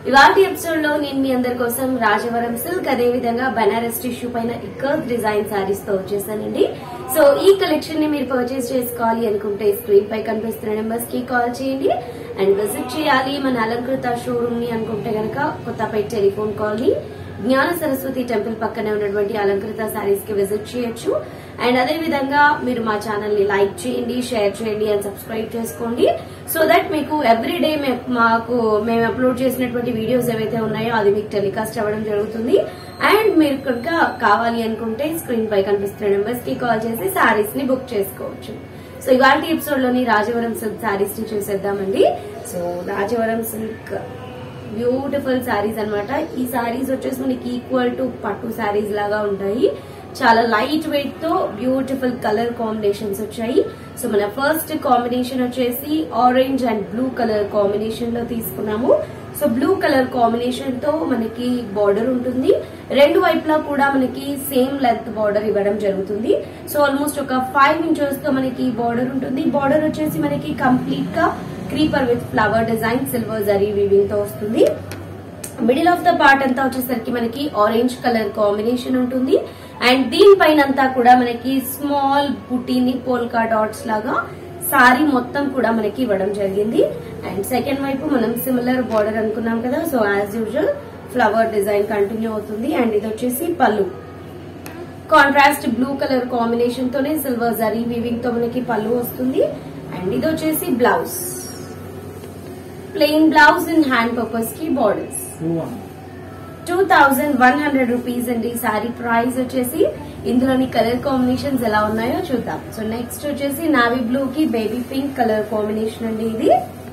ఇవాటి ఎపిసోడ్ లో నేను మీ అందరి కోసం రాజవరం సిల్క్ అదే విధంగా బనారస్ టిష్యూ పైన ఇక్కత్ డిజైన్ సారీస్ తో వచ్చేసానండి సో ఈ కలెక్షన్ ని మీరు పర్చేస్ చేసుకోవాలి అనుకుంటే స్క్రీన్ పై కనిపిస్తున్న నెంబర్స్ కి కాల్ చేయండి అండ్ విజిట్ చేయాలి మన అలంకృత షోరూమ్ ని అనుకుంటే గనక కొత్తపేట టెలిఫోన్ కాల్ ని జ్ఞాన సరస్వతి టెంపుల్ పక్కనే ఉన్నటువంటి అలంకృత సారీస్ కి విజిట్ చేయొచ్చు అండ్ అదే విధంగా మీరు మా ఛానల్ ని లైక్ చేయండి షేర్ చేయండి అండ్ సబ్స్క్రైబ్ చేసుకోండి సో దట్ మీకు ఎవ్రీ డే మాకు మేము అప్లోడ్ చేసినటువంటి వీడియోస్ ఏవైతే ఉన్నాయో అది మీకు టెలికాస్ట్ అవ్వడం జరుగుతుంది అండ్ మీరు కనుక కావాలి అనుకుంటే స్క్రీన్ పై కనిపిస్తున్న నెంబర్స్ కి కాల్ చేసి సారీస్ ని బుక్ చేసుకోవచ్చు సో ఇవాళ ఎపిసోడ్ లోని రాజవరం సిల్క్ సారీస్ ని చూసేద్దామండి so Rajavaram silk beautiful saris అన్నమాట ఈ శారీస్ వచ్చేసి మనకి ఈక్వల్ టు పట్టు శారీస్ లాగా ఉంటాయి చాలా లైట్ వెయిట్ తో బ్యూటిఫుల్ కలర్ కాంబినేషన్స్ వచ్చాయి సో మన ఫస్ట్ కాంబినేషన్ వచ్చేసి orange and blue colour combination లో తీసుకున్నాము సో బ్లూ కలర్ కాంబినేషన్ తో మనకి బార్డర్ ఉంటుంది రెండు వైపులా కూడా మనకి సేమ్ లెంత్ బార్డర్ ఇవ్వడం జరుగుతుంది సో ఆల్మోస్ట్ ఒక ఫైవ్ ఇంచెస్ తో మనకి బార్డర్ ఉంటుంది బార్డర్ వచ్చేసి మనకి కంప్లీట్ గా creeper with flower design silver zari weaving తో వస్తుంది మిడిల్ ఆఫ్ ద పార్ట్ అంతా వచ్చేసరికి మనకి ఆరెంజ్ కలర్ కాంబినేషన్ ఉంటుంది అండ్ దీనిపైన అంతా కూడా మనకి స్మాల్ బుటీని పోల్కా డాట్స్ లాగా సారీ మొత్తం కూడా మనకి ఇవ్వడం జరిగింది అండ్ సెకండ్ వైపు మనం సిమిలర్ బార్డర్ అనుకున్నాం కదా so as usual flower design continue అవుతుంది అండ్ ఇది వచ్చేసి పళ్ళు కాంట్రాస్ట్ బ్లూ కలర్ కాంబినేషన్ తోనే సిల్వర్ జరీ వీవింగ్ తో మనకి పళ్ళు వస్తుంది అండ్ ఇది వచ్చేసి blouse plain blouse in hand purpose కి borders two thousand one hundred rupees అండి సారీ ప్రైస్ వచ్చేసి ఇందులోని కలర్ కాంబినేషన్స్ ఎలా ఉన్నాయో చూద్దాం సో నెక్స్ట్ వచ్చేసి నావీ బ్లూ కి బేబీ పింక్ కలర్ కాంబినేషన్ అండి ఇది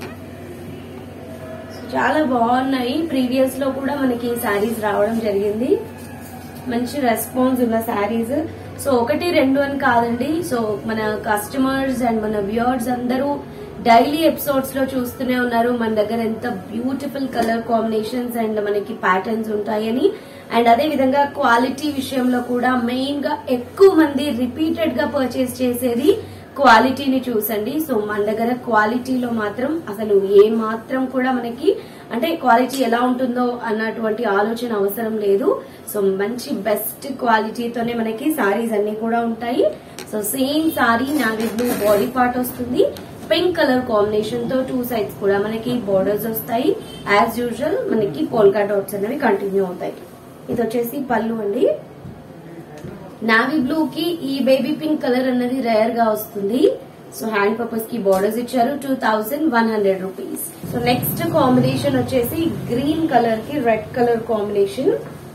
చాలా బాగున్నాయి ప్రీవియస్ లో కూడా మనకి శారీస్ రావడం జరిగింది మంచి రెస్పాన్స్ ఉన్న శారీస్ సో ఒకటి రెండు అని కాదండి సో మన కస్టమర్స్ అండ్ మన వ్యూవర్స్ అందరూ డైలీ ఎపిసోడ్స్ లో చూస్తూనే ఉన్నారు మన దగ్గర ఎంత బ్యూటిఫుల్ కలర్ కాంబినేషన్స్ అండ్ మనకి ప్యాటర్న్స్ ఉంటాయని అండ్ అదే విధంగా క్వాలిటీ విషయంలో కూడా మెయిన్ గా ఎక్కువ మంది రిపీటెడ్ గా పర్చేస్ చేసేది క్వాలిటీని చూసండి సో మన దగ్గర క్వాలిటీలో మాత్రం అసలు ఏ మాత్రం కూడా మనకి అంటే క్వాలిటీ ఎలా ఉంటుందో అన్నటువంటి ఆలోచన అవసరం లేదు సో మంచి బెస్ట్ క్వాలిటీతోనే మనకి సారీస్ అన్ని కూడా ఉంటాయి so same sari navy blue body part వస్తుంది పింక్ కలర్ కాంబినేషన్ తో టూ సైడ్స్ కూడా మనకి బోర్డర్స్ వస్తాయి యాజ్ యూజువల్ మనకి పోల్కా డాట్స్ అనేవి కంటిన్యూ అవుతాయి ఇది వచ్చేసి పళ్ళు అండి నావీ బ్లూ కి ఈ బేబీ పింక్ కలర్ అన్నది రేర్ గా వస్తుంది సో హ్యాండ్ పర్పస్ కి బోర్డర్స్ ఇచ్చారు two thousand one hundred rupees so next combination వచ్చేసి గ్రీన్ కలర్ కి రెడ్ కలర్ కాంబినేషన్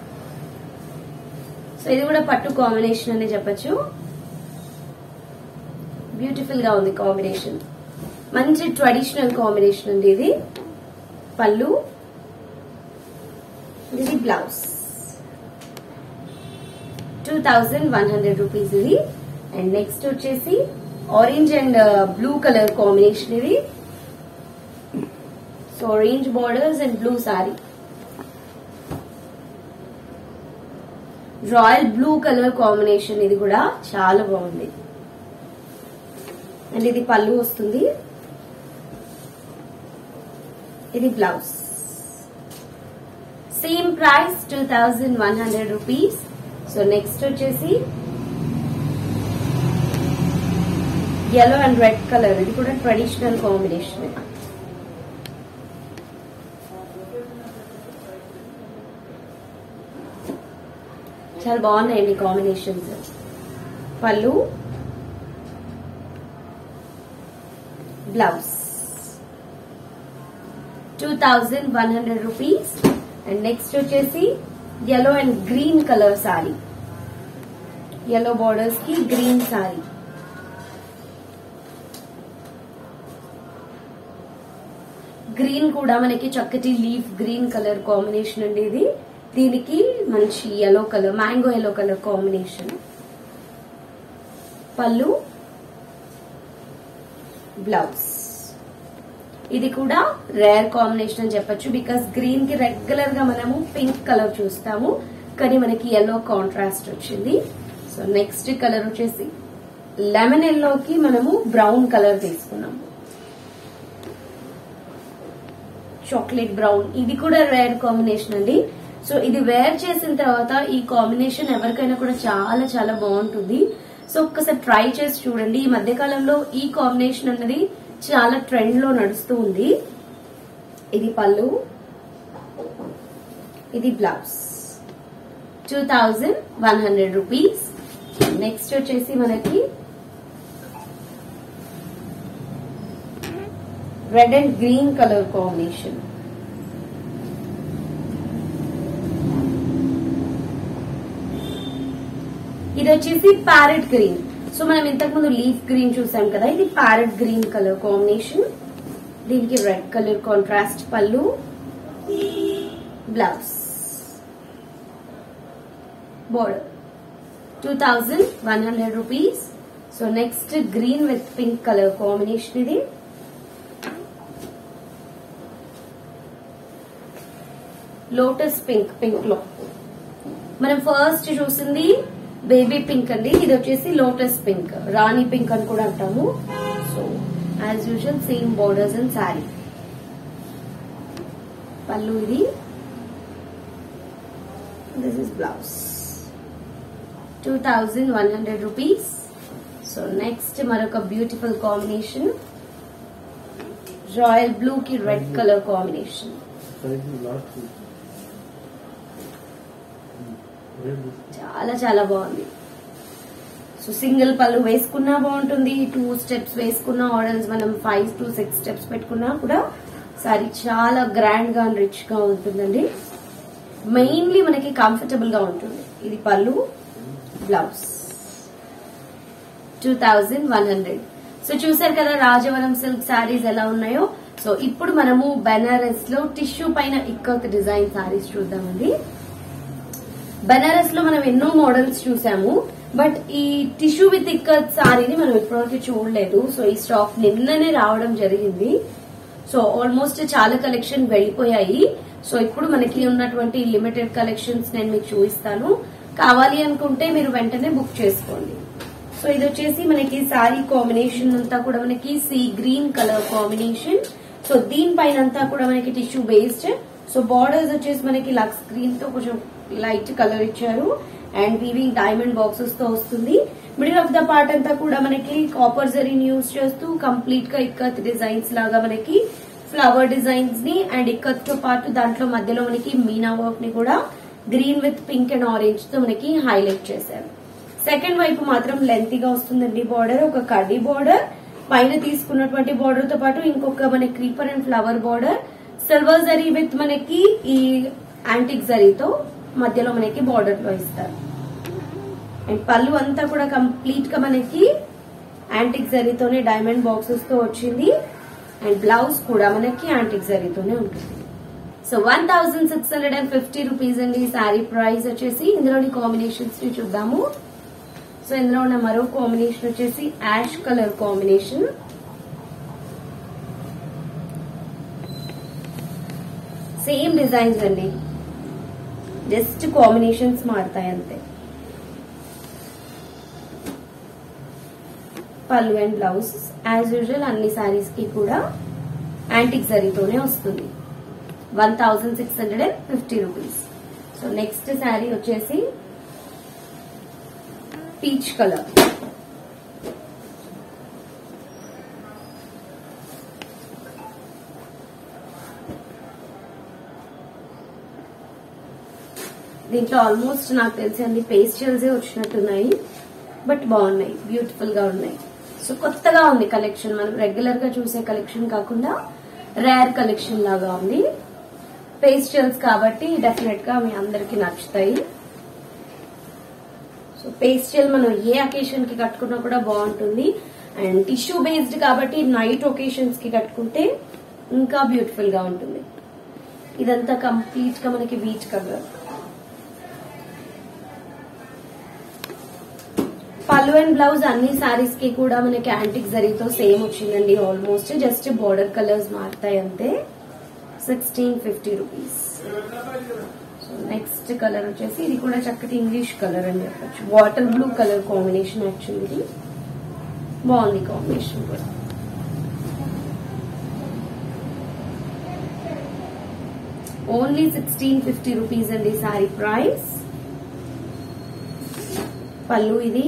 సో ఇది కూడా పట్టు కాంబినేషన్ అనే చెప్పొచ్చు బ్యూటిఫుల్ గా ఉంది కాంబినేషన్ మంచి ట్రెడిషనల్ కాంబినేషన్ అండి ఇది పళ్ళు ఇది blouse two thousand one hundred rupees ఇది అండ్ నెక్స్ట్ వచ్చేసి orange and blue colour combination ఇది so orange borders and blue sari royal blue colour combination ఇది కూడా చాలా బాగుంది అండ్ ఇది పళ్ళు వస్తుంది ఇది blouse same price two thousand one hundred rupees so next వచ్చేసి ఎల్లో అండ్ రెడ్ కలర్ ఇది కూడా ట్రెడిషనల్ కాంబినేషన్ చాలా బాగున్నాయండి కాంబినేషన్స్ పళ్ళు blouse two thousand one hundred rupees and next వచ్చేసి yellow and green colour sari yellow borders కి green sari green కూడా మనకి చక్కటి లీఫ్ గ్రీన్ కలర్ కాంబినేషన్ అండి ఇది దీనికి మంచి yellow colour mango yellow colour combination పళ్ళు బ్లౌజ్ ఇది కూడా రేర్ కాంబినేషన్ అని చెప్పొచ్చు బికాస్ గ్రీన్ కి రెగ్యులర్ గా మనము పింక్ కలర్ చూస్తాము కానీ మనకి ఎల్లో కాంట్రాస్ట్ వచ్చింది సో నెక్స్ట్ కలర్ వచ్చేసి లెమన్ ఎల్లోకి మనము బ్రౌన్ కలర్ తీసుకున్నాము చాక్లెట్ బ్రౌన్ ఇది కూడా రేర్ కాంబినేషన్ అండి సో ఇది వేర్ చేసిన తర్వాత ఈ కాంబినేషన్ ఎవరికైనా కూడా చాలా చాలా బాగుంటుంది సో ఒక్కసారి ట్రై చేసి చూడండి ఈ మధ్య కాలంలో ఈ కాంబినేషన్ అన్నది చాలా ట్రెండ్ లో నడుస్తూ ఉంది ఇది పళ్ళు ఇది blouse two thousand one hundred rupees next వచ్చేసి మనకి red and green colour combination ఇది వచ్చేసి ప్యారెట్ గ్రీన్ సో మనం ఇంతకు ముందు లీఫ్ గ్రీన్ చూసాం కదా ఇది ప్యారెట్ గ్రీన్ కలర్ కాంబినేషన్ దీనికి రెడ్ కలర్ కాంట్రాస్ట్ పళ్ళు blouse border two thousand one hundred rupees so next green with pink colour combination ఇది లోటస్ పింక్ పింక్ లో మనం ఫస్ట్ చూసింది బేబీ పింక్ అండి ఇది వచ్చేసి లోటస్ పింక్ రాణి పింక్ అని కూడా అంటాము so as usual same borders and sari పళ్ళు ఇది this is blouse two thousand one hundred rupees so next మరొక బ్యూటిఫుల్ కాంబినేషన్ రాయల్ బ్లూ కి రెడ్ కలర్ కాంబినేషన్ చాలా చాలా బాగుంది సో సింగిల్ పళ్ళు వేసుకున్నా బాగుంటుంది టూ స్టెప్స్ వేసుకున్నా ఆర్డర్స్ మనం ఫైవ్ టు సిక్స్ స్టెప్స్ పెట్టుకున్నా కూడా సారీ చాలా గ్రాండ్ గా రిచ్ గా ఉంటుందండి మెయిన్లీ మనకి కంఫర్టబుల్ గా ఉంటుంది ఇది పళ్ళు blouse two thousand one hundred so చూసారు కదా రాజవరం సిల్క్ శారీస్ ఎలా ఉన్నాయో సో ఇప్పుడు మనము బెనారస్ లో టిష్యూ పైన ఇక్కత్ డిజైన్ శారీస్ చూద్దామండి బెనారస్ లో మనం ఎన్నో మోడల్స్ చూసాము బట్ ఈ టిష్యూ విత్ ఇక్కత్ సారీని మనం ఇప్పటివరకు చూడలేదు సో ఈ స్టాక్ నిన్ననే రావడం జరిగింది సో ఆల్మోస్ట్ చాలా కలెక్షన్ వెళ్ళిపోయాయి సో ఇప్పుడు మనకి ఉన్నటువంటి లిమిటెడ్ కలెక్షన్స్ నేను మీకు చూపిస్తాను కావాలి అనుకుంటే మీరు వెంటనే బుక్ చేసుకోండి సో ఇది వచ్చేసి మనకి సారీ కాంబినేషన్ అంతా కూడా మనకి sea green colour combination so దీనిపైన అంతా కూడా మనకి టిష్యూ బేస్డ్ సో బార్డర్స్ వచ్చేసి మనకి లక్స్ గ్రీన్ తో కొంచెం లైట్ కలర్ ఇచ్చారు అండ్ వీవింగ్ డైమండ్ బాక్సెస్ తో వస్తుంది మిడిల్ ఆఫ్ ద పార్ట్ అంతా కూడా మనకి కాపర్ జరీని యూజ్ చేస్తూ కంప్లీట్ గా ఇక్కత్ డిజైన్స్ లాగా మనకి ఫ్లవర్ డిజైన్స్ ని అండ్ ఇక్కత్ తో పాటు దాంట్లో మధ్యలో మనకి మీనా వర్క్ ని కూడా green with pink and orange తో మనకి హైలైట్ చేశారు సెకండ్ వైపు మాత్రం లెంతీగా వస్తుందండి బార్డర్ ఒక కడ్డీ బార్డర్ పైన తీసుకున్నటువంటి బార్డర్ తో పాటు ఇంకొక మన creeper and flower border silver zari with మనకి ఈ యాంటిక్ జరీతో మధ్యలో మనకి బార్డర్ లో ఇస్తారు అండ్ పళ్ళు అంతా కూడా కంప్లీట్ గా మనకి యాంటిక్ జరీతోనే డైమండ్ బాక్సెస్ తో వచ్చింది అండ్ బ్లౌజ్ కూడా మనకి యాంటిక్ జరీతోనే ఉంటుంది so one thousand six hundred and fifty rupees అండి శారీ ప్రైస్ వచ్చేసి ఇందులోని కాంబినేషన్స్ ని చూద్దాము సో ఇందులో ఉన్న మరో కాంబినేషన్ వచ్చేసి ash colour combination same designs అండి జస్ట్ కాంబినేషన్స్ మారుతాయి అంతే పళ్ళు అండ్ బ్లౌజ్ యాజ్ యూజువల్ అన్ని శారీస్ కి కూడా యాంటిక్ జరీతోనే వస్తుంది one thousand six hundred and fifty rupees so next sari వచ్చేసి పీచ్ కలర్ దీంట్లో ఆల్మోస్ట్ నాకు తెలిసి అన్ని పేస్టల్స్ వచ్చినట్టున్నాయి బట్ బాగున్నాయి బ్యూటిఫుల్ గా ఉన్నాయి సో కొత్తగా ఉంది కలెక్షన్ మనం రెగ్యులర్ గా చూసే కలెక్షన్ కాకుండా రేర్ కలెక్షన్ లాగా ఉంది పేస్టల్స్ కాబట్టి డెఫినెట్ గా మీ అందరికి నచ్చుతాయి సో పేస్టల్ మనం ఏ అకేషన్ కి కట్టుకున్నా కూడా బాగుంటుంది అండ్ టిష్యూ బేస్డ్ కాబట్టి నైట్ ఒకేషన్స్ కి కట్టుకుంటే ఇంకా బ్యూటిఫుల్ గా ఉంటుంది ఇదంతా కంప్లీట్ గా మనకి బీచ్ కలర్ పళ్ళు అండ్ బ్లౌజ్ అన్ని సారీస్ కి కూడా మనకి యాంటిక్ జరీతో సేమ్ వచ్చిందండి ఆల్మోస్ట్ జస్ట్ బోర్డర్ కలర్స్ మారుతాయి అంతే sixteen fifty rupees so next colour వచ్చేసి ఇది కూడా చక్కటి ఇంగ్లీష్ కలర్ అని చెప్పొచ్చు water blue colour combination actually ఇది బాగుంది కాంబినేషన్ కూడా ఓన్లీ సిక్స్టీన్ ఫిఫ్టీ రూపీస్ అండి సారీ ప్రైస్ పళ్ళు ఇది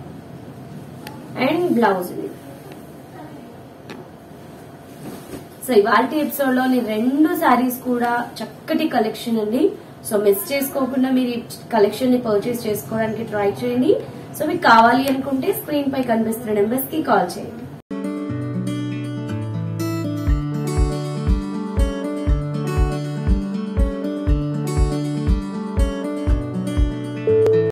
అండ్ బ్లౌజ్ ఇది సో ఇవాళ ఎపిసోడ్ లోని రెండు సారీస్ కూడా చక్కటి కలెక్షన్ అండి సో మిస్ చేసుకోకుండా మీరు ఈ కలెక్షన్ ని పర్చేస్ చేసుకోవడానికి ట్రై చేయండి సో మీకు కావాలి అనుకుంటే స్క్రీన్ పై కనిపిస్తున్న నెంబర్స్ కి కాల్ చేయండి